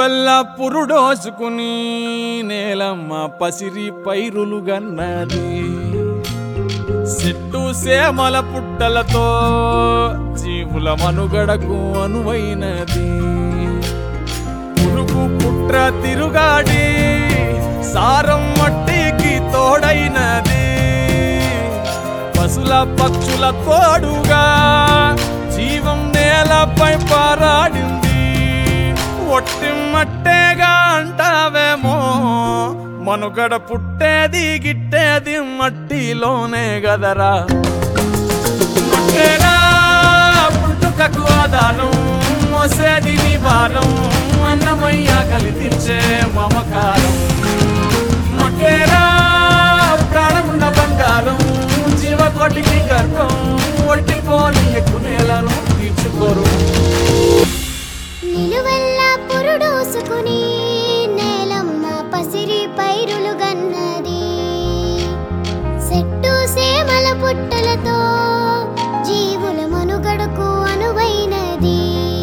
నిలువెల్ల పురుడోసుకుని నేలమ్మ పసిరి పైరులు గన్నది చెట్టు సేమల పుట్టలతో జీవుల మనుగడకు అనువైనది పురుగు పుట్ర తిరుగాడి సారం మట్టికి తోడైనది పశుల పక్షుల తోడుగా జీవం నేలపై పారాడింది ఒట్టి మట్టేగా అంటావేమో మనుగడ పుట్టేది గిట్టేది మట్టిలోనే గదరా మట్టేరా పుట్టుకకు ఆధారం మోసేది నీ భారం అన్నమయ్య కలితించే మమకారం మట్టేరా ప్రాణమున్న బంగారం జీవకోటికి గర్భం ఒట్టిపోని ఎక్కువ నేలను తీర్చుకోరు నిలువెల్ల పురుడోసుకుని నేలమ్మ పసిరి పైరులు గన్నది చెట్టు సేమల పుట్టలతో జీవుల మనుగడకు అనువైనది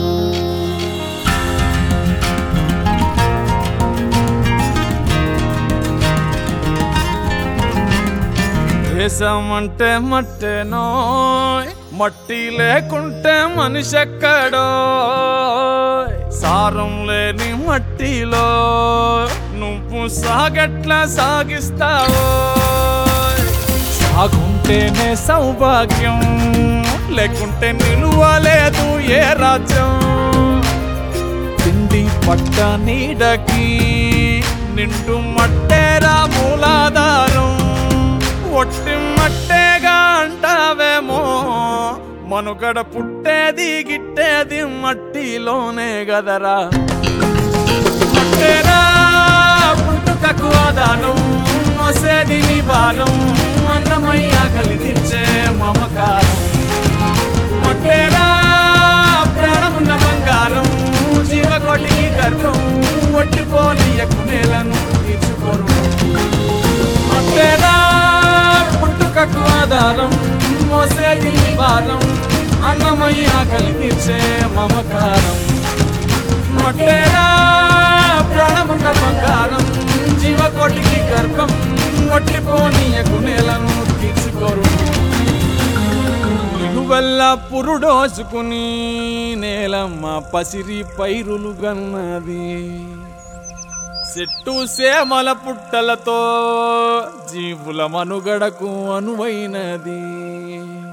దేశం అంటే మట్టేనో మట్టి లేకుంటే మనిషి ఎక్కడో సారం లేని మట్టిలో నువ్వు సాగట్లా సాగిస్తావో సాగుంటేనే సౌభాగ్యం లేకుంటే నిలువలేదు ఏ రాజ్యం తిండి పట్ట నీడకి నిండు మట్టేరా మూలాధారం ఒట్టి మట్టేగా అంటావేమో మనుగడ పుట్టేది గిట్టేది మట్టిలోనే గదరా మట్టేరా పుట్టుకకు ఆధారం మోసేది నీ భారం అన్నమయ్య కలిగించే మమకారం మట్టేరా ప్రాణమున్న బంగారం జీవకోటికి గర్భం ఒట్టిపోని ఎక్కువ నేలను తీర్చుకోరు మట్టేరా పుట్టుకకు ఆధారం మోసేది నీ భారం అన్నమయ్య కలిగించే మమకారం మట్టేరా ప్రాణమున్న బంగారం జీవకోటికి గర్భం ఒట్టిపోని ఎక్కువ నేలను తీర్చుకోరు నిలువెల్ల పురుడోసుకుని నేలమ్మ పసిరి పైరులు గన్నది చెట్టు సేమల పుట్టలతో జీవుల మనుగడకు అనువైనది